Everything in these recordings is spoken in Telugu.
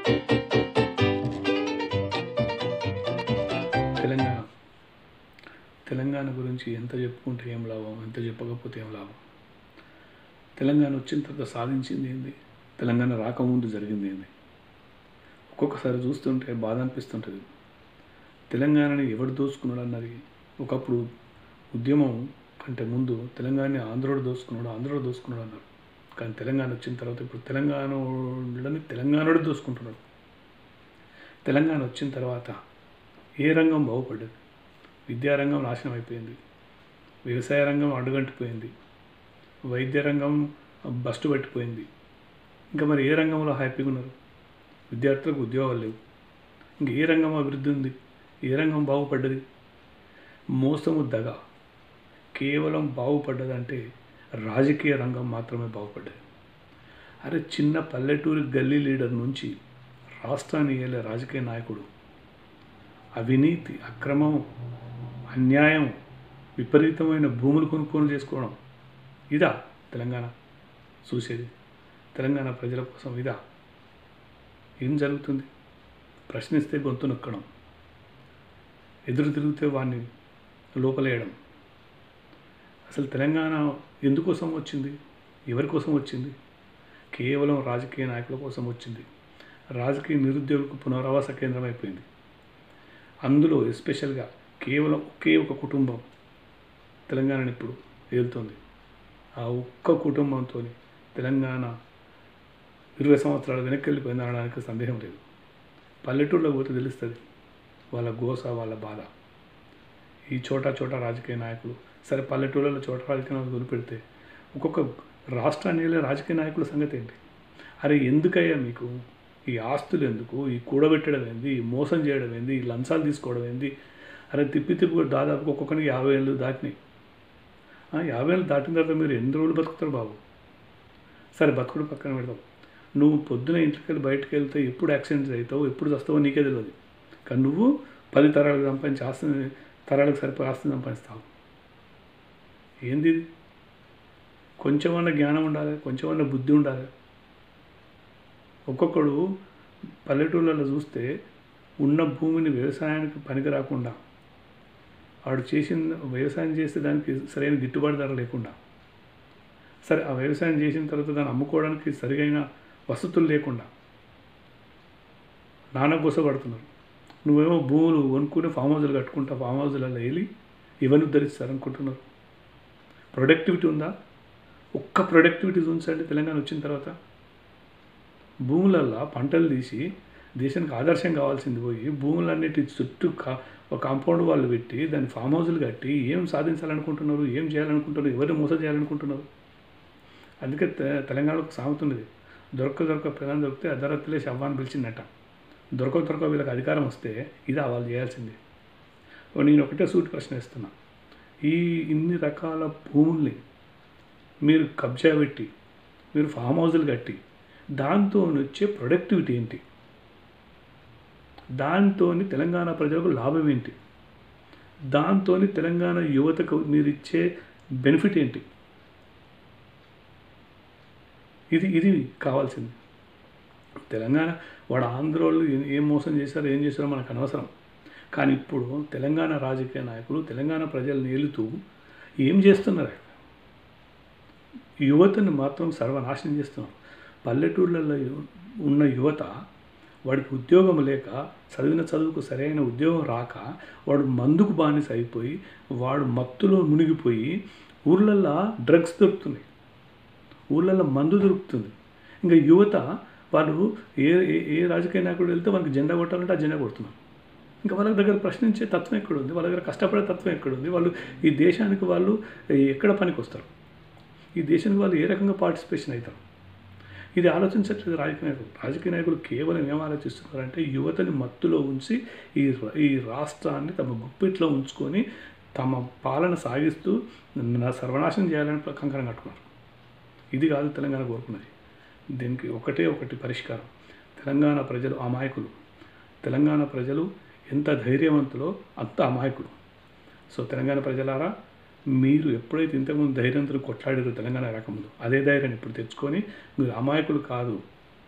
తెలంగాణ తెలంగాణ గురించి ఎంత చెప్పుకుంటే ఏం లాభం ఎంత చెప్పకపోతే ఏం లాభం తెలంగాణ వచ్చిన తర్వాత సాధించింది ఏంది తెలంగాణ రాకముందు జరిగింది ఏంది ఒక్కొక్కసారి చూస్తుంటే బాధ అనిపిస్తుంటుంది తెలంగాణని ఎవడు దోచుకున్నాడు అన్నది ఒకప్పుడు ఉద్యమం కంటే ముందు తెలంగాణని ఆంధ్రోడు దోచుకున్నాడు ఆంధ్రోడు దోచుకున్నాడు అన్నారు కానీ తెలంగాణ వచ్చిన తర్వాత ఇప్పుడు తెలంగాణ వాళ్ళని తెలంగాణోడు దోచుకుంటున్నాడు తెలంగాణ వచ్చిన తర్వాత ఏ రంగం బాగుపడ్డది విద్యారంగం నాశనం అయిపోయింది వ్యవసాయ రంగం అడుగంటిపోయింది వైద్య రంగం బస్టు పట్టిపోయింది ఇంకా మరి ఏ రంగంలో హ్యాపీగా ఉన్నారు విద్యార్థులకు ఉద్యోగాలు లేవు ఇంక ఏ రంగం అభివృద్ధి ఉంది ఏ రంగం బాగుపడ్డది మోసము దగ కేవలం బాగుపడ్డదంటే రాజకీయ రంగం మాత్రమే బాగుపడ్డది అరే చిన్న పల్లెటూరి గల్లీ లీడర్ నుంచి రాష్ట్రాన్ని ఏలే రాజకీయ నాయకుడు అవినీతి అక్రమం అన్యాయం విపరీతమైన భూములు కొనుక్కోలు చేసుకోవడం ఇదా తెలంగాణ చూసేది తెలంగాణ ప్రజల కోసం ఇదా ఏం జరుగుతుంది ప్రశ్నిస్తే గొంతు నొక్కడం ఎదురు తిరిగితే వాడిని లోపలేయడం అసలు తెలంగాణ ఎందుకోసం వచ్చింది ఎవరి కోసం వచ్చింది కేవలం రాజకీయ నాయకుల కోసం వచ్చింది రాజకీయ నిరుద్యోగులకు పునరావాస కేంద్రం అయిపోయింది అందులో ఎస్పెషల్గా కేవలం ఒకే ఒక కుటుంబం తెలంగాణని ఇప్పుడు ఏలుతోంది ఆ ఒక్క కుటుంబంతో తెలంగాణ ఇరవై సంవత్సరాలు వెనక్కి వెళ్ళిపోయింది అనడానికి సందేహం లేదు పల్లెటూరులోకి పోతే తెలుస్తుంది వాళ్ళ గోస వాళ్ళ బాధ ఈ చోటా చోటా రాజకీయ నాయకులు సరే పల్లెటూళ్ళలో చోట రాజకీయ నాయకులు వదిలిపెడితే ఒక్కొక్క రాష్ట్రాన్ని వెళ్ళే రాజకీయ నాయకుల సంగతి ఏంటి అరే ఎందుకయ్యా మీకు ఈ ఆస్తులు ఎందుకు ఈ కూడబెట్టడం ఏంది ఈ మోసం చేయడం ఏంది ఈ లంచాలు తీసుకోవడం ఏంది అరే తిప్పి తిప్పి కూడా దాదాపు ఒక్కొక్కరికి యాభై ఏళ్ళు దాటినాయి ఆ, యాభై ఏళ్ళు దాటిన తర్వాత మీరు ఎన్ని రోజులు బతుకుతారు బాబు సరే బతుకుడు పక్కన పెడతాం నువ్వు పొద్దున ఇంటికి వెళ్ళి బయటకు వెళ్తే ఎప్పుడు యాక్సిడెంట్స్ అవుతావు ఎప్పుడు వస్తావో నీకే తెలియదు కానీ నువ్వు పది తరాలకు సంపాదించి ఆస్తి తరాలకు సరిపోయి ఆస్తి సంపాదిస్తావు ఏంది ఇది కొంచెమన్నా జ్ఞానం ఉండాలి కొంచెమన్నా బుద్ధి ఉండాలి ఒక్కొక్కడు పల్లెటూళ్ళలో చూస్తే ఉన్న భూమిని వ్యవసాయానికి పనికి రాకుండా వాడు చేసిన వ్యవసాయం చేస్తే దానికి సరైన గిట్టుబాటు ధర లేకుండా సరే ఆ వ్యవసాయం చేసిన తర్వాత దాన్ని అమ్ముకోవడానికి సరిగైన వసతులు లేకుండా నానబోసపడుతున్నారు నువ్వేమో భూములు కొనుక్కుని ఫామ్ హౌజులు కట్టుకుంటా ఫామ్ హౌజులలో వెళ్ళి ఇవన్నీ ఉద్ధరిస్తారు అనుకుంటున్నారు ప్రొడక్టివిటీ ఉందా ఒక్క ప్రొడక్టివిటీ ఉంచండి తెలంగాణ వచ్చిన తర్వాత భూములల్లో పంటలు తీసి దేశానికి ఆదర్శం కావాల్సింది పోయి భూములన్నిటి చుట్టూ కా ఒక కాంపౌండ్ వాళ్ళు పెట్టి దాన్ని ఫామ్ హౌజులు కట్టి ఏం సాధించాలనుకుంటున్నారు ఏం చేయాలనుకుంటున్నారు ఎవరిని మోసం చేయాలనుకుంటున్నారు అందుకే తె- తెలంగాణకు సాగుతున్నది దొరక దొరక పిల్లలు దొరికితే అర్ధరాత్రిలే శవాన్ని పిలిచిందట దొరక దొరక వీళ్ళకి అధికారం వస్తే ఇది వాళ్ళు చేయాల్సింది ఓ నేను ఒకటే సూటి ప్రశ్న ఇస్తున్నా ఈ ఇన్ని రకాల భూముల్ని మీరు కబ్జా పెట్టి మీరు ఫామ్ హౌజులు కట్టి దాంతో వచ్చే ప్రొడక్టివిటీ ఏంటి దాంతో తెలంగాణ ప్రజలకు లాభం ఏంటి దాంతో తెలంగాణ యువతకు మీరు ఇచ్చే బెనిఫిట్ ఏంటి ఇది ఇది కావాల్సింది తెలంగాణ వాడు ఆంధ్రోళ్ళు ఏ- ఏం మోసం చేశారో ఏం చేశారో మనకు అనవసరం కానీ ఇప్పుడు తెలంగాణ రాజకీయ నాయకులు తెలంగాణ ప్రజల్ని ఏలుతూ ఏం చేస్తున్నారు యువతను మాత్రం సర్వనాశనం చేస్తున్నారు పల్లెటూళ్ళల్లో యు- ఉన్న యువత వాడికి ఉద్యోగం లేక చదివిన చదువుకు సరైన ఉద్యోగం రాక వాడు మందుకు బానిస అయిపోయి వాడు మత్తులో మునిగిపోయి ఊర్లల్లో డ్రగ్స్ దొరుకుతున్నాయి ఊళ్ళల్లో మందు దొరుకుతుంది ఇంకా యువత వాళ్ళు ఏ ఏ ఏ రాజకీయ నాయకుడు వెళ్తే వాళ్ళకి జెండా కొట్టాలంటే ఆ జెండా కొడుతున్నారు ఇంకా వాళ్ళ దగ్గర ప్రశ్నించే తత్వం ఎక్కడ ఉంది వాళ్ళ దగ్గర కష్టపడే తత్వం ఎక్కడ ఉంది వాళ్ళు ఈ దేశానికి వాళ్ళు ఎక్కడ పనికి వస్తారు ఈ దేశానికి వాళ్ళు ఏ రకంగా పార్టిసిపేషన్ అవుతారు ఇది ఆలోచించట్లేదు రాజకీయ నాయకులు రాజకీయ నాయకులు కేవలం ఏం ఆలోచిస్తున్నారంటే యువతని మత్తులో ఉంచి ఈ ర- ఈ రాష్ట్రాన్ని తమ గుప్పిట్లో ఉంచుకొని తమ పాలన సాగిస్తూ నా సర్వనాశనం చేయాలని కంకణం కట్టుకున్నారు ఇది కాదు తెలంగాణ కోరుకున్నది దీనికి ఒకటే ఒకటి పరిష్కారం తెలంగాణ ప్రజలు అమాయకులు తెలంగాణ ప్రజలు ఎంత ధైర్యవంతులో అంత అమాయకులు సో తెలంగాణ ప్రజలారా మీరు ఎప్పుడైతే ఇంతకుముందు ధైర్యంతో కొట్లాడారో తెలంగాణ రాకముందు అదే ధైర్యాన్ని ఇప్పుడు తెచ్చుకొని మీరు అమాయకులు కాదు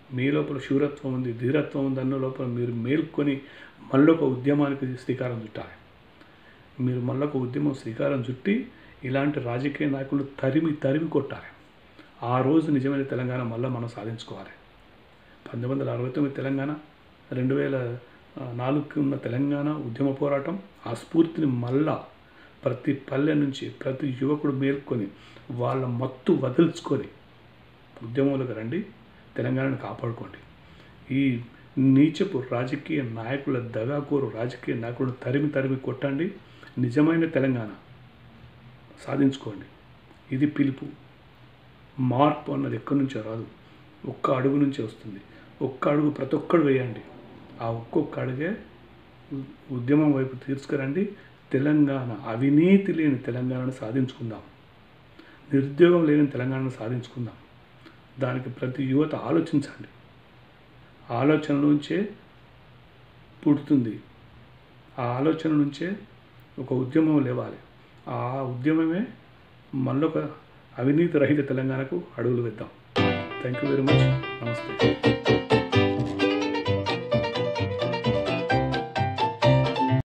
మీ లోపల శూరత్వం ఉంది ధీరత్వం ఉంది అన్న లోపల మీరు మేల్కొని మళ్ళీ ఒక ఉద్యమానికి శ్రీకారం చుట్టాలి మీరు మళ్ళీ ఒక ఉద్యమం శ్రీకారం చుట్టి ఇలాంటి రాజకీయ నాయకులు తరిమి తరిమి కొట్టాలి ఆ రోజు నిజమైన తెలంగాణ మళ్ళీ మనం సాధించుకోవాలి పంతొమ్మిది వందల అరవై తొమ్మిది తెలంగాణ రెండు వేల నాలుగుకి ఉన్న తెలంగాణ ఉద్యమ పోరాటం ఆ స్ఫూర్తిని మళ్ళా ప్రతి పల్లె నుంచి ప్రతి యువకుడు మేల్కొని వాళ్ళ మత్తు వదిల్చుకొని ఉద్యమంలోకి రండి తెలంగాణను కాపాడుకోండి ఈ నీచపు రాజకీయ నాయకుల దగాకోరు రాజకీయ నాయకులను తరిమి తరిమి కొట్టండి నిజమైన తెలంగాణ సాధించుకోండి ఇది పిలుపు మార్పు అన్నది ఎక్కడి నుంచో రాదు ఒక్క అడుగు నుంచే వస్తుంది ఒక్క అడుగు ప్రతి ఒక్కడు వేయండి ఆ ఒక్కొక్క అడుగే ఉ- ఉద్యమం వైపు తీసుకురండి తెలంగాణ అవినీతి లేని తెలంగాణను సాధించుకుందాం నిరుద్యోగం లేని తెలంగాణను సాధించుకుందాం దానికి ప్రతి యువత ఆలోచించండి ఆలోచన నుంచే పుడుతుంది ఆ ఆలోచన నుంచే ఒక ఉద్యమం లేవాలి ఆ ఉద్యమమే మళ్ళొక అవినీతి రహిత తెలంగాణకు అడుగులు వేద్దాం థ్యాంక్ యూ వెరీ మచ్ నమస్తే